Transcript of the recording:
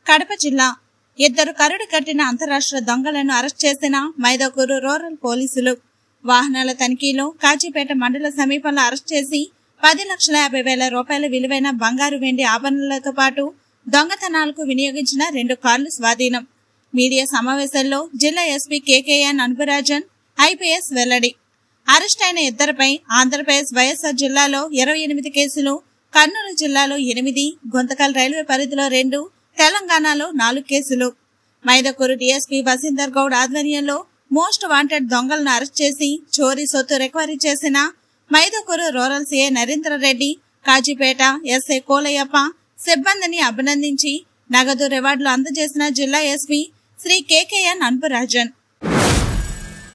కడప జిల్లా ఇద్దరు కరుడు కట్టిన అంతరాష్ట్ర దొంగలను అరెస్ట్ చేసిన మైదకూరు రూరల్ పోలీసులు వాహనాల తనిఖీలో కాజీపేట మండల సమీపంలో అరెస్ట్ చేసి పది లక్షల యాభై వేల రూపాయల విలువైన బంగారు వెండి ఆభరణాలతో పాటు దొంగతనాలకు వినియోగించిన రెండు కార్లు స్వాధీనం మీడియా సమావేశంలో జిల్లా ఎస్పీ కేకేఎన్ అన్బురాజన్ ఐపీఎస్ వెల్లడి అరెస్ట్ అయిన ఇద్దరిపై ఆంధ్రప్రదేశ్ వైఎస్ఆర్ జిల్లాలో ఇరవై ఎనిమిది కేసులు కర్నూలు జిల్లాలో ఎనిమిది గుంతకల్ రైల్వే పరిధిలో రెండు తెలంగాణలో నాలుగు కేసులు మైదకూరు డీఎస్పీ వసీందర్ గౌడ్ ఆధ్వర్యంలో మోస్ట్ వాంటెడ్ దొంగలను అరెస్ట్ చేసి చోరీ సొత్తు రికవరీ చేసిన Mydukur rural CA Narendra Reddy Kazipet SI Kolayyappa సిబ్బందిని అభినందించి నగదు రివార్డులు అందజేసిన జిల్లా ఎస్పీ శ్రీ కేకేఎన్ అన్బురాజన్